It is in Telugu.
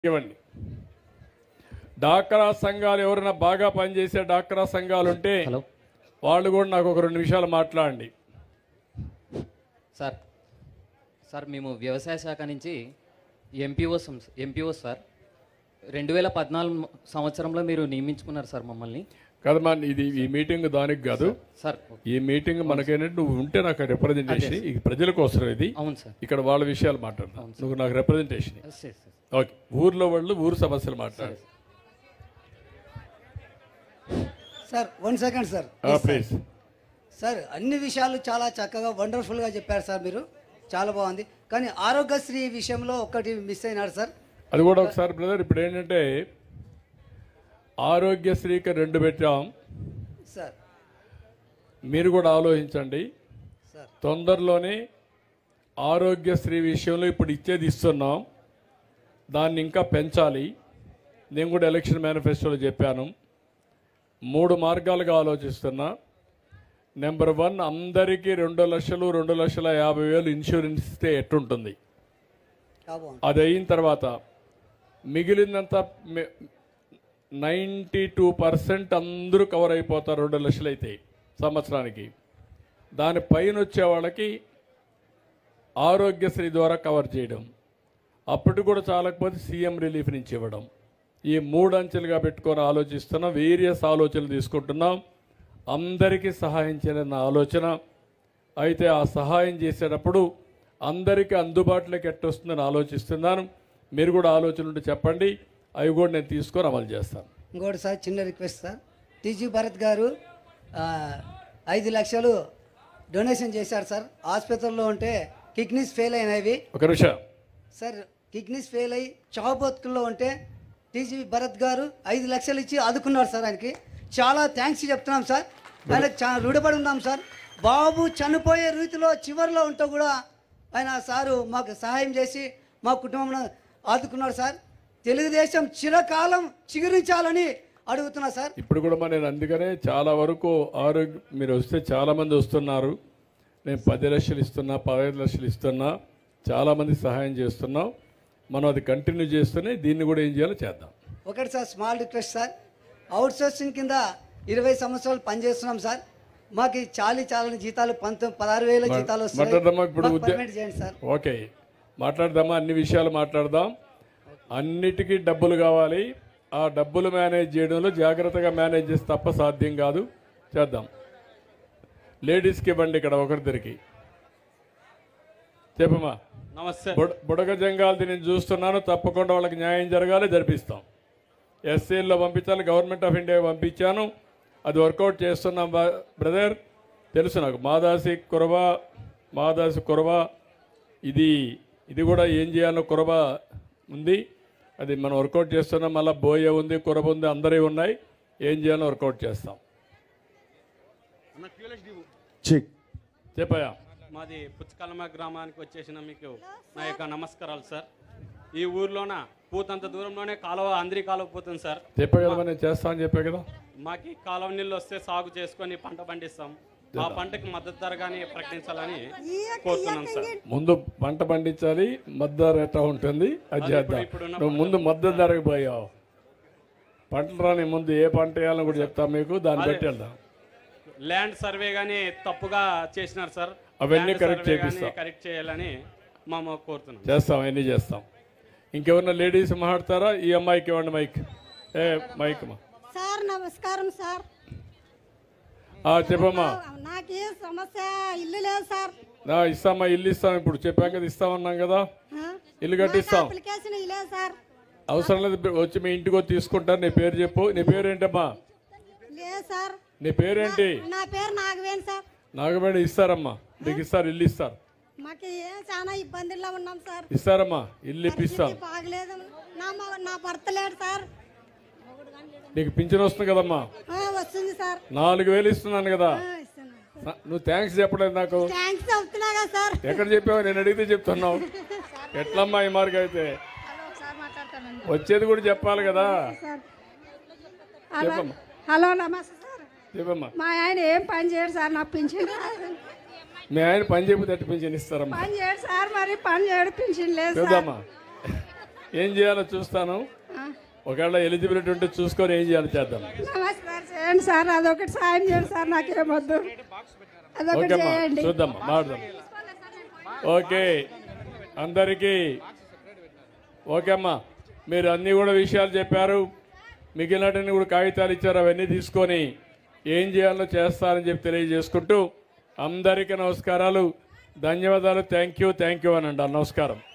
ఇవ్వండి డాక్రా సంఘాలు ఎవరైనా బాగా పనిచేసే డాక్రా సంఘాలు ఉంటే హలో వాళ్ళు కూడా నాకు ఒక రెండు నిమిషాలు మాట్లాడండి సార్ సార్ మేము వ్యవసాయ శాఖ నుంచి ఎంపీఓస్ ఎంపీఓ సార్ రెండు వేల పద్నాలుగు సంవత్సరంలో మీరు నియమించుకున్నారు సార్ మమ్మల్ని కదమ్మా ఇది ఈ మీటింగ్ దానికి కాదు సార్ ఈ మీటింగ్ మనకేంటంటే నువ్వు ఉంటే నాకు రిప్రజెంటేషన్ ఇది ప్రజల కోసం ఇది అవును సార్ ఇక్కడ వాళ్ళ విషయాలు మాట్లాడదాం నువ్వు నాకు representation yes yes yes. Okay ఊర్లో వాళ్ళు ఊరు సమస్యలు మాట్లాడు sir one second sir please sir అన్ని విషయాలు చాలా చక్కగా వండర్ఫుల్గా చెప్పారు సార్ మీరు చాలా బాగుంది కానీ ఆరోగ్యశ్రీ విషయంలో ఒక్కటి మిస్ అయినాడు సార్ అది కూడా ఒకసారి బ్రదర్ ఇప్పుడు ఏంటంటే ఆరోగ్యశ్రీకి రెండు పెట్టాం సార్ మీరు కూడా ఆలోచించండి సార్ తొందరలోనే ఆరోగ్యశ్రీ విషయంలో ఇప్పుడు ఇచ్చేది ఇస్తున్నాం దాన్ని ఇంకా పెంచాలి నేను కూడా ఎలక్షన్ మేనిఫెస్టోలో చెప్పాను మూడు మార్గాలుగా ఆలోచిస్తున్నా నెంబర్ వన్ అందరికీ రెండు లక్షలు రెండు లక్షల యాభై వేలు ఇన్సూరెన్స్ ఇస్తే ఎట్టుంటుంది బాగుంది అది అయిన తర్వాత మిగిలినంత నైంటీ టూ పర్సెంట్ అందరూ కవర్ అయిపోతారు రెండు లక్షలు అయితే సంవత్సరానికి దాని పైన వచ్చే వాళ్ళకి ఆరోగ్యశ్రీ ద్వారా కవర్ చేయడం అప్పటికి కూడా చాలకపోతే సీఎం రిలీఫ్ నుంచి ఇవ్వడం ఈ మూడు అంచెలుగా పెట్టుకొని ఆలోచిస్తున్నాం వేరియస్ ఆలోచనలు తీసుకుంటున్నాం అందరికీ సహాయం చేయాలన్న ఆలోచన అయితే ఆ సహాయం చేసేటప్పుడు అందరికీ అందుబాటులోకి ఎట్టొస్తుందని ఆలోచిస్తున్నాను మీరు కూడా ఆలోచన ఉంటే చెప్పండి అవి కూడా నేను తీసుకొని అమలు చేస్తాను ఇంకోటి సార్ చిన్న రిక్వెస్ట్ సార్ టీజీ భరత్ గారు ఆ, ఐదు లక్షలు డొనేషన్ చేశారు సార్ ఆసుపత్రిలో ఉంటే కిడ్నీస్ ఫెయిల్ అయినవి ఒక నిమిషం సార్ కిడ్నీస్ ఫెయిల్ అయ్యి చావు బతుకుల్లో ఉంటే టీజీ భరత్ గారు ఐదు లక్షలు ఇచ్చి ఆదుకున్నారు సార్ ఆయనకి చాలా థ్యాంక్స్ చెప్తున్నాం సార్ ఆయనకు చాలా రుణపడి ఉన్నాం సార్ బాబు చనిపోయే రీతిలో చివరిలో ఉంటూ కూడా ఆయన సారు మాకు సహాయం చేసి మా కుటుంబం ఆదుకున్నారు సార్ తెలుగుదేశం చిరకాలం చిగురించాలని అడుగుతున్నా సార్ ఇప్పుడు కూడా మరి నేను అందుకనే చాలా వరకు ఆరోగ్య మీరు వస్తే చాలామంది వస్తున్నారు నేను పది లక్షలు ఇస్తున్నా పదహైదు లక్షలు ఇస్తున్నా చాలామంది సహాయం చేస్తున్నాం మనం అది కంటిన్యూ చేస్తూనే దీన్ని కూడా ఏం చేయాలో చేద్దాం ఒకటి sir small request sir outsourcing కింద ఇరవై సంవత్సరాలు పనిచేస్తున్నాం సార్ మాకు ఈ చాలీ చాలని జీతాలు పంతొమ్మిది పదహారు వేల జీతాలు మాట్లాడదామా ఇప్పుడు మాకు ఉద్య- permanent చేయండి సార్ ఓకే మాట్లాడదామా అన్ని విషయాలు మాట్లాడదాం అన్నిటికీ డబ్బులు కావాలి ఆ డబ్బులు మేనేజ్ చేయడంలో జాగ్రత్తగా మేనేజ్ చేస్తే తప్ప సాధ్యం కాదు చేద్దాం లేడీస్కి ఇవ్వండి ఇక్కడ ఒకరిద్దరికి చెప్పమ్మా నమస్తే బుడ బుడగ జంగాలది నేను చూస్తున్నాను తప్పకుండా వాళ్ళకి న్యాయం జరగాలి జరిపిస్తాం ఎస్సీల్లో పంపించాలి గవర్నమెంట్ ఆఫ్ ఇండియా పంపించాను అది వర్కౌట్ చేస్తున్నాం బా- బ్రదర్ తెలుసు నాకు మాదాసి కురవ మాదాసి కురవ ఇది ఇది కూడా ఏం చేయాలో కురవ ఉంది అది మనం వర్కౌట్ చేస్తున్నాం మళ్ళీ బోయ ఉంది కురవ ఉంది అందరి ఉన్నాయి ఏం చేయాలో వర్కౌట్ చేస్తాం చెప్పయా మాది పుచ్చకలమ గ్రామానికి వచ్చేసిన మీకు నా యొక్క నమస్కారాలు సార్ ఈ ఊర్లోన పూతంత దూరంలోనే కాలువ అందరి కాలువ పోతుంది సార్ చెప్పే కదా నేను చేస్తా అని చెప్పే కదా మాకు ఈ కాలువ నీళ్ళు వస్తే సాగు చేసుకొని పంట పండిస్తాం ఆ పంటకి మద్దతు ధర కానీ ప్రకటించాలని కోరుతున్నాం సార్ ముందు పంట పండించాలి మద్దతు ధర ఎట్లా ఉంటుంది అది చేద్దాం ఇప్పుడున్న నువ్వు ముందు మద్దతు ధరకు పోయావు పంటలు రాని ముందు ఏ పంట వేయాలని కూడా చెప్తాం మీకు దాన్ని బట్టి వెళ్దాం ల్యాండ్ సర్వే కానీ తప్పుగా చేసినారు సార్ అవన్నీ ల్యాండ్ correct సర్వే గానీ చేపిస్తాం. కరెక్ట్ చేయాలని మేము కోరుతున్నాం చేస్తాం అన్నీ చేస్తాం ఇంకెవరన్నా లేడీస్ మాట్లాడతారా ఈ అమ్మాయికి ఇవ్వండి మైక్ ఏ మైక్ మా సార్ నమస్కారం సార్ ఆ, చెప్పమ్మా నాకు ఏ సమస్య ఇల్లు లేదు సార్ నా ఇస్తామా ఇల్లు ఇస్తాం ఇప్పుడు చెప్పాం కదా ఇస్తామన్నాం కదా ఆ? ఇల్లు కట్టిస్తాం అప్లికేషన్ ఇలేదు సార్ అవసరం లేదు వచ్చి మీ ఇంటికి వచ్చి తీసుకుంటారు నీ పేరు చెప్పు నీ పేరు ఏంటమ్మా లేదు సార్ నీ పేరేంటి నా పేరు నాగవేణి సార్ నాగమేడ ఇస్తారమ్మా నీకు ఇస్తారు ఇల్లు ఇస్తారు మాకు ఏం చాలా ఇబ్బందుల్లో ఉన్నాం సార్ ఇస్తారమ్మా ఇల్లు ఇప్పిస్తాం పరిస్థితి బాగలేదు నా మ- నా భర్త లేడు సార్ నీకు పింఛన్ వస్తుంది కదమ్మా ఆ, వస్తుంది సార్ నాలుగు వేలు ఇస్తున్నాను కదా ఆ, ఇస్తున్నాను. నా- నువ్వు థ్యాంక్స్ చెప్పలేదు నాకు థ్యాంక్స్ చెప్తున్నా కదా సార్ ఎక్కడ చెప్పావు నేను అడిగితే చెప్తున్నావు ఎట్లమ్మా ఈ మార్గం అయితే ఒకసారి మాట్లాడతానండి వచ్చేది కూడా చెప్పాలి కదా సార్ చెప్పమ్మా హలో నమస్తే సార్ చెప్పమ్మా మా ఆయన ఏం పని చేయడు సార్ నాకు పింఛన్ రాదు. మీ ఆయన పని చెప్పి తట్టి పింఛన్ ఇస్తారమ్మా పని చేయడు సార్ మరి పని చేయడు పింఛన్ లేదు సార్ చూద్దామా ఏం చేయాలో చూస్తాను ఒకవేళ ఎలిజిబిలిటీ ఉంటే చూసుకొని ఏం చేయాలో చేద్దాం నమస్కారం చేయండి సార్ అదొకటి సాయం చేయండి సార్ నాకేమొద్దు అదొకటి ఓకే అమ్మా చేయండి చూద్దాం మాట్లాడదాం ఓకే అందరికీ ఓకే అమ్మా మీరు అన్నీ కూడా విషయాలు చెప్పారు మిగిలినటన్ని కూడా కాగితాలు ఇచ్చారు అవన్నీ తీసుకొని ఏం చేయాలో చేస్తారని చెప్పి తెలియజేసుకుంటూ అందరికీ నమస్కారాలు ధన్యవాదాలు థ్యాంక్ యూ థ్యాంక్ యూ అని అంటారు నమస్కారం